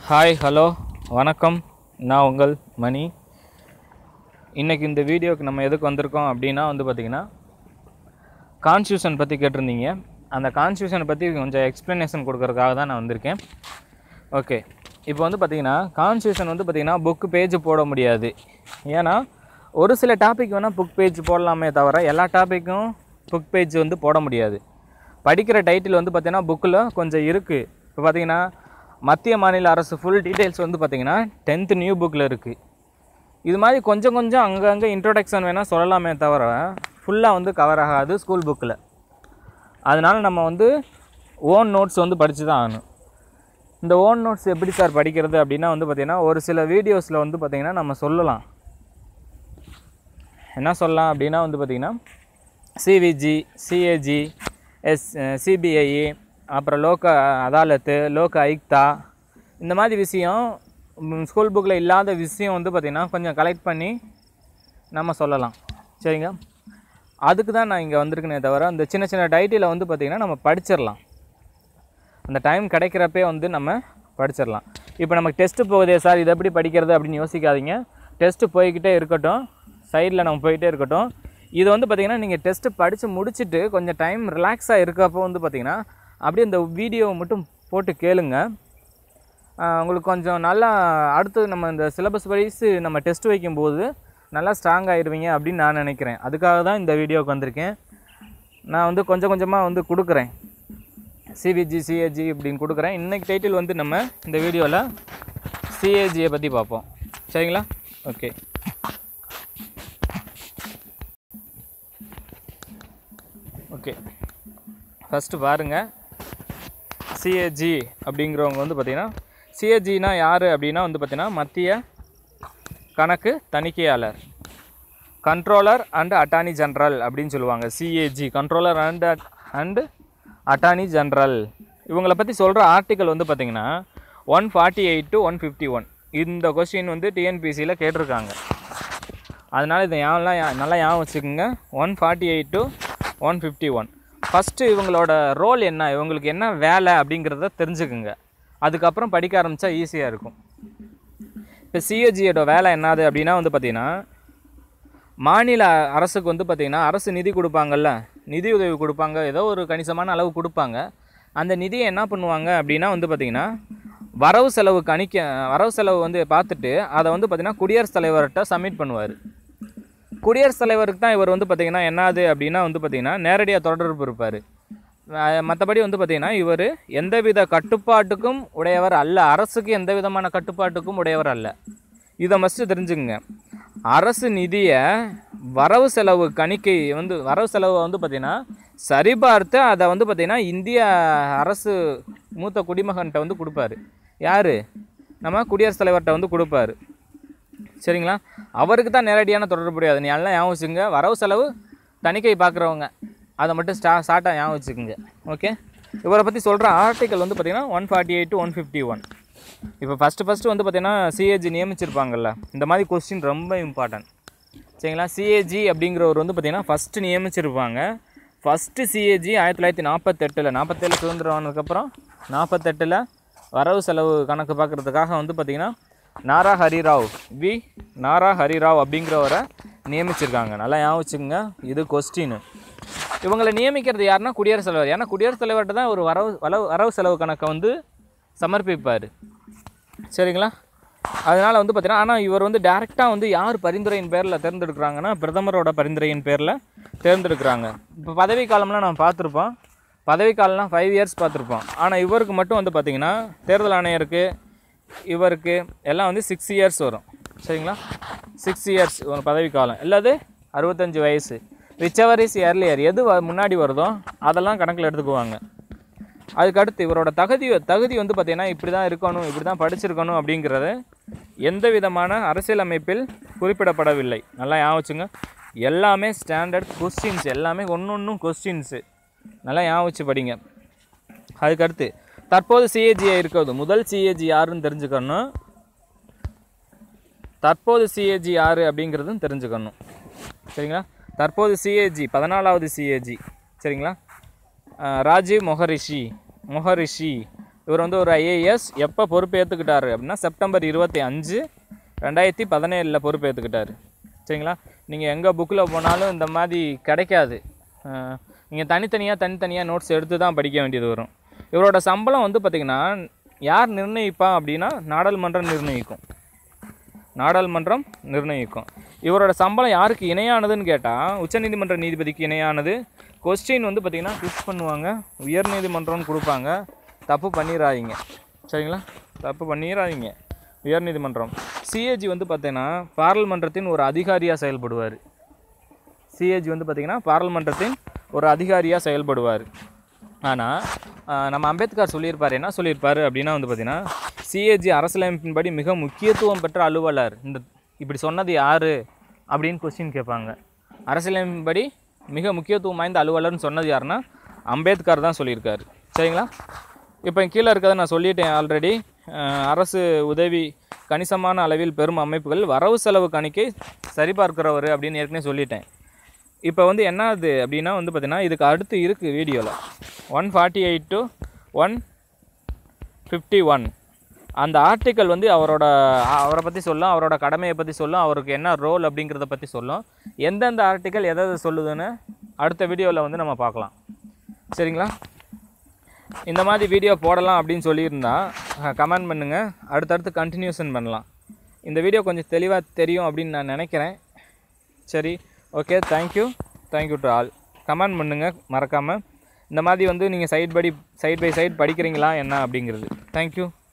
hi hello வணக்கம் நான் உங்கள் மணி இன்றைக்கி இந்த வீடியோக்கு நம்ம எதுக்கு வந்திருக்கோம் அப்படின்னா வந்து பார்த்திங்கன்னா கான்ஸ்டியூஷன் பற்றி கேட்டிருந்தீங்க அந்த கான்ஸ்டியூஷனை பற்றி கொஞ்சம் எக்ஸ்ப்ளனேஷன் கொடுக்கறதுக்காக தான் நான் வந்திருக்கேன் ஓகே இப்போ வந்து பார்த்திங்கன்னா கான்ஸ்டியூஷன் வந்து பார்த்திங்கன்னா புக் பேஜ் போட முடியாது ஏன்னா ஒரு சில டாபிக் வேணால் புக் பேஜ் போடலாமே தவிர எல்லா டாப்பிக்கும் புக் பேஜ் வந்து போட முடியாது படிக்கிற டைட்டில் வந்து பார்த்திங்கன்னா புக்கில் கொஞ்சம் இருக்குது இப்போ பார்த்தீங்கன்னா மத்திய மாநில அரசு ஃபுல் டீட்டெயில்ஸ் வந்து பார்த்திங்கன்னா டென்த்து நியூ புக்கில் இருக்குது இது மாதிரி கொஞ்சம் கொஞ்சம் அங்கங்கே இன்ட்ரோடக்ஷன் வேணால் சொல்லலாமே தவிர ஃபுல்லாக வந்து கவர் ஆகாது ஸ்கூல் புக்கில் அதனால் நம்ம வந்து ஓன் நோட்ஸ் வந்து படித்து தான் ஆகணும் இந்த ஓன் நோட்ஸ் எப்படி சார் படிக்கிறது அப்படின்னா வந்து பார்த்திங்கன்னா ஒரு சில வீடியோஸில் வந்து பார்த்திங்கன்னா நம்ம சொல்லலாம் என்ன சொல்லலாம் அப்படின்னா வந்து பார்த்திங்கன்னா சிவிஜி சிஏஜி எஸ் சிபிஐஇ அப்புறம் லோக அதாலத்து லோக ஆயுக்தா இந்த மாதிரி விஷயம் ஸ்கூல் புக்கில் இல்லாத விஷயம் வந்து பார்த்திங்கன்னா கொஞ்சம் கலெக்ட் பண்ணி நம்ம சொல்லலாம் சரிங்க அதுக்கு தான் நான் இங்கே வந்திருக்கேனே தவிர அந்த சின்ன சின்ன டைட்டிலை வந்து பார்த்திங்கன்னா நம்ம படிச்சிடலாம் அந்த டைம் கிடைக்கிறப்பே வந்து நம்ம படிச்சிடலாம் இப்போ நமக்கு டெஸ்ட்டு போகுதே சார் இது எப்படி படிக்கிறது அப்படின்னு யோசிக்காதீங்க டெஸ்ட்டு போய்கிட்டே இருக்கட்டும் சைடில் நம்ம போயிட்டே இருக்கட்டும் இது வந்து பார்த்திங்கன்னா நீங்கள் டெஸ்ட்டு படித்து முடிச்சுட்டு கொஞ்சம் டைம் ரிலாக்ஸாக இருக்கப்போ வந்து பார்த்திங்கன்னா அப்படியே இந்த வீடியோவை மட்டும் போட்டு கேளுங்க ஆஹ் உங்களுக்கு கொஞ்சம் நல்லா அடுத்து நம்ம இந்த சிலபஸ் வைஸ் நம்ம டெஸ்ட் வைக்கும்போது நல்லா ஸ்ட்ராங் ஆயிடுவீங்க அப்படின்னு நான் நினைக்கிறேன் அதுக்காக தான் இந்த வீடியோவுக்கு வந்திருக்கேன் நான் வந்து கொஞ்சம் கொஞ்சமாக வந்து கொடுக்குறேன் சிவிஜி சிஏஜி இப்படின்னு கொடுக்குறேன் இன்னைக்கு டைட்டில் வந்து நம்ம இந்த வீடியோவில் சிஏஜியை பற்றி பார்ப்போம் சரிங்களா ஓகே ஓகே ஃபஸ்ட்டு பாருங்கள் சிஏஜி அப்படிங்கிறவங்க வந்து பார்த்திங்கன்னா சிஏஜினா யார் அப்படின்னா வந்து பார்த்திங்கன்னா மத்திய கணக்கு தணிக்கையாளர் கண்ட்ரோலர் அண்ட் அட்டார்னி ஜெனரல் அப்படின்னு சொல்லுவாங்க CAG controller and and attorney general இவங்களை பற்றி சொல்கிற ஆர்டிக்கல் வந்து பார்த்திங்கன்னா one forty eight two one fifty one இந்த கொஸ்டின் வந்து டிஎன்பிசியில் கேட்டிருக்காங்க அதனால் இதை ஞாபகம் யா- நல்லா ஞாபகம் வச்சுக்கோங்க one forty eight two one fifty one first இவங்களோட ரோல் என்ன இவங்களுக்கு என்ன வேலை அப்படிங்கிறத தெரிஞ்சுக்குங்க அதுக்கப்புறம் படிக்க ஆரம்பித்தா ஈஸியாக இருக்கும் இப்போ சிஏஜியோட வேலை என்னது அப்படின்னா வந்து பார்த்திங்கன்னா மாநில அரசுக்கு வந்து பார்த்திங்கன்னா அரசு நிதி கொடுப்பாங்கல்ல நிதி உதவி கொடுப்பாங்க ஏதோ ஒரு கணிசமான அளவு கொடுப்பாங்க அந்த நிதியை என்ன பண்ணுவாங்க அப்படின்னா வந்து பார்த்திங்கன்னா வரவு செலவு கணிக்க வரவு செலவு வந்து பார்த்துட்டு அதை வந்து பார்த்திங்கன்னா குடியரசுத் தலைவர்கிட்ட சப்மிட் பண்ணுவார் குடியரசுத் தலைவருக்கு தான் இவர் வந்து பார்த்திங்கன்னா என்னது அப்படின்னா வந்து பார்த்திங்கன்னா நேரடியாக தொடர்பு இருப்பார் மற்றபடி வந்து பார்த்திங்கன்னா இவர் எந்தவித கட்டுப்பாட்டுக்கும் உடையவர் அல்ல அரசுக்கு எந்த விதமான கட்டுப்பாட்டுக்கும் உடையவர் அல்ல இதை மஸ்ட்டு தெரிஞ்சுங்க அரசு நிதியை வரவு செலவு கணிக்கை வந்து வரவு செலவை வந்து பார்த்திங்கன்னா சரிபார்த்து அதை வந்து பார்த்திங்கன்னா இந்திய அரசு மூத்த குடிமகன்கிட்ட வந்து கொடுப்பாரு யார் நம்ம குடியரசுத் தலைவர்கிட்ட வந்து கொடுப்பாரு சரிங்களா அவருக்கு தான் நேரடியான தொடர்புடையாது நீ எல்லாம் ஞாபகம் வச்சுங்க வரவு செலவு தணிக்கை பார்க்குறவங்க அதை மட்டும் ஸ்டா ஷார்ட்டாக ஞாபகம் வச்சுக்கோங்க ஓகே இவரை பற்றி சொல்கிற ஆர்டிக்கல் வந்து பார்த்திங்கன்னா one forty eight two one fifty one இப்போ ஃபஸ்ட்டு ஃபஸ்ட்டு வந்து பார்த்திங்கன்னா சிஏஜி நியமிச்சிருப்பாங்கல்ல இந்த மாதிரி கொஸ்டின் ரொம்ப இம்பார்ட்டன்ட் சரிங்களா சிஏஜி அப்படிங்கிறவர் வந்து பார்த்திங்கன்னா ஃபஸ்ட்டு நியமிச்சிருப்பாங்க ஃபஸ்ட்டு சிஏஜி ஆயிரத்தி தொள்ளாயிரத்தி நாற்பத்தெட்டில் நாற்பத்தேழு சுதந்திரம் ஆனதுக்கப்புறம் நாற்பத்தெட்டில் வரவு செலவு கணக்கு பார்க்குறதுக்காக வந்து பார்த்திங்கன்னா நாரா ஹரிராவ் வி நாரா ஹரிராவ் அப்படிங்கிறவரை நியமிச்சிருக்காங்க நல்லா ஞாபகம் வச்சுக்கோங்க இது கொஸ்டின் இவங்களை நியமிக்கிறது யாருன்னா குடியரசுத் தலைவர் ஏன்னா குடியரசுத் தலைவர்கிட்ட தான் ஒரு வரவு வரவு வரவு செலவு கணக்கை வந்து சமர்ப்பிப்பார் சரிங்களா அதனால் வந்து பார்த்தீங்கன்னா ஆனால் இவர் வந்து டேரெக்டாக வந்து யார் பரிந்துரையின் பேரில் தேர்ந்தெடுக்கிறாங்கன்னா பிரதமரோட பரிந்துரையின் பேரில் தேர்ந்தெடுக்கிறாங்க இப்போ பதவி காலம்லாம் நம்ம பார்த்துருப்போம் பதவி காலம்லாம் ஃபைவ் இயர்ஸ் பார்த்துருப்போம் ஆனால் இவருக்கு மட்டும் வந்து பார்த்திங்கன்னா தேர்தல் ஆணையருக்கு இவருக்கு எல்லாம் வந்து சிக்ஸ் இயர்ஸ் வரும் சரிங்களா சிக்ஸ் இயர்ஸ் ஒரு பதவி காலம் இல்லாது அறுபத்தஞ்சு வயசு விச்சவர் இஸ் இயர்லியர் எது வ- முன்னாடி வருதோ அதெல்லாம் கணக்கில் எடுத்துக்குவாங்க அதுக்கடுத்து இவரோட தகுதி தகுதி வந்து பார்த்திங்கன்னா இப்படி தான் இருக்கணும் இப்படி தான் படிச்சிருக்கணும் அப்படிங்கிறது எந்த விதமான அரசியலமைப்பில் குறிப்பிடப்படவில்லை நல்லா ஞாபகம் வச்சுங்க எல்லாமே ஸ்டாண்டர்ட் கொஸ்டின்ஸ் எல்லாமே ஒன்று ஒன்றும் கொஸ்டின்ஸு நல்லா ஞாபகம் வச்சு படிங்க அதுக்கடுத்து தற்போது சிஏஜியை இருக்கிறது முதல் சிஏஜி யாருன்னு தெரிஞ்சுக்கணும் தற்போது சிஏஜி யார் அப்படிங்கிறதும் தெரிஞ்சுக்கணும் சரிங்களா தற்போது சிஏஜி பதினாலாவது சிஏஜி சரிங்களா அஹ், ராஜீவ் மொஹரிஷி மொஹரிஷி இவர் வந்து ஒரு ஐஏஎஸ் எப்போ பொறுப்பேற்றுக்கிட்டாரு அப்படின்னா செப்டம்பர் இருபத்தி அஞ்சு ரெண்டாயிரத்தி பதினேழில் பொறுப்பேற்றுக்கிட்டாரு சரிங்களா நீங்கள் எங்கே புக்கில் போனாலும் இந்த மாதிரி கிடைக்காது நீங்கள் தனித்தனியாக தனித்தனியாக நோட்ஸ் எடுத்து தான் படிக்க வேண்டியது வரும் இவரோட சம்பளம் வந்து பார்த்திங்கன்னா யார் நிர்ணயிப்பா அப்படின்னா நாடாளுமன்றம் நிர்ணயிக்கும் நாடாளுமன்றம் நிர்ணயிக்கும் இவரோட சம்பளம் யாருக்கு இணையானதுன்னு கேட்டால் உச்சநீதிமன்ற நீதிபதிக்கு இணையானது கொஸ்டின் வந்து பார்த்திங்கன்னா ஃபிக்ஸ் பண்ணுவாங்க உயர்நீதிமன்றம்னு கொடுப்பாங்க தப்பு பண்ணிடாதீங்க சரிங்களா தப்பு பண்ணிடாதீங்க உயர்நீதிமன்றம் சிஏஜி வந்து பார்த்தீங்கன்னா பாராளுமன்றத்தின் ஒரு அதிகாரியாக செயல்படுவார் சிஏஜி வந்து பார்த்திங்கன்னா பாராளுமன்றத்தின் ஒரு அதிகாரியாக செயல்படுவார் ஆனால் நம்ம அம்பேத்கர் சொல்லியிருப்பார் என்ன சொல்லியிருப்பார் அப்படின்னா வந்து பார்த்திங்கன்னா சிஏஜி அரசியலமைப்பின்படி மிக முக்கியத்துவம் பெற்ற அலுவலர் இந்த இப்படி சொன்னது யார் அப்படின்னு கொஸ்டின் கேட்பாங்க அரசியலமைப்பின்படி மிக முக்கியத்துவம் வாய்ந்த அலுவலர்னு சொன்னது யாருன்னா அம்பேத்கர் தான் சொல்லியிருக்காரு சரிங்களா இப்போ கீழே இருக்கிறத நான் சொல்லிட்டேன் ஆல்ரெடி அரசு உதவி கணிசமான அளவில் பெரும் அமைப்புகள் வரவு செலவு கணிக்கை சரிபார்க்கிறவர் அப்படின்னு ஏற்கனவே சொல்லிட்டேன் இப்போ வந்து என்ன ஆகுது அப்படின்னா வந்து பார்த்தீங்கன்னா இதுக்கு அடுத்து இருக்குது வீடியோவில் one forty eight two one fifty one அந்த ஆர்டிக்கல் வந்து அவரோட அவரை பற்றி சொல்லும் அவரோட கடமையை பற்றி சொல்லும் அவருக்கு என்ன ரோல் அப்படிங்கிறத பற்றி சொல்லும் எந்தெந்த ஆர்டிக்கல் எதை எதை சொல்லுதுன்னு அடுத்த வீடியோவில் வந்து நம்ம பார்க்கலாம் சரிங்களா இந்த மாதிரி வீடியோ போடலாம் அப்படின்னு சொல்லியிருந்தா கமெண்ட் பண்ணுங்கள் அடுத்தடுத்து கண்டினியூஷன் பண்ணலாம் இந்த வீடியோ கொஞ்சம் தெளிவாக தெரியும் அப்படின்னு நான் நினைக்கிறேன் சரி okay thank you thank you to all comment பண்ணுங்கள் மறக்காமல் இந்த மாதிரி வந்து நீங்கள் சைட் படி சைட் பை சைட் படிக்கிறீங்களா என்ன அப்படிங்கிறது தேங்க்யூ